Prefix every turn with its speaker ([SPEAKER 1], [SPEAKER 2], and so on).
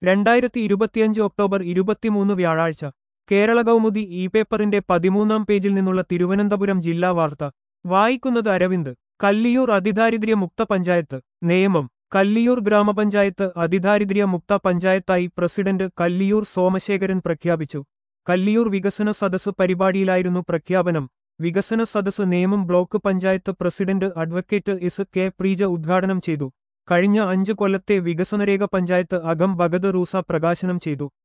[SPEAKER 1] രണ്ടായിരത്തി ഇരുപത്തിയഞ്ച് ഒക്ടോബർ ഇരുപത്തിമൂന്ന് വ്യാഴാഴ്ച കേരള കൗമുദി ഇ പേപ്പറിന്റെ പതിമൂന്നാം പേജിൽ നിന്നുള്ള തിരുവനന്തപുരം ജില്ലാ വാർത്ത വായിക്കുന്നത് അരവിന്ദ് കല്ലിയൂർ അതിദാരിദ്ര്യ മുക്ത പഞ്ചായത്ത് നിയമം കല്ലിയൂർ ഗ്രാമപഞ്ചായത്ത് അതിദാരിദ്ര്യ മുക്ത പഞ്ചായത്തായി പ്രസിഡന്റ് കല്ലിയൂർ സോമശേഖരൻ പ്രഖ്യാപിച്ചു കല്ലിയൂർ വികസന സദസ്സ് പരിപാടിയിലായിരുന്നു പ്രഖ്യാപനം വികസന സദസ്സ് Nemam block panchayat president advocate S K Preeja ഉദ്ഘാടനം ചെയ്തു കഴിഞ്ഞ അഞ്ച് കൊല്ലത്തെ വികസനരേഖ പഞ്ചായത്ത് അകം ഭഗത് റൂസ പ്രകാശനം ചെയ്തു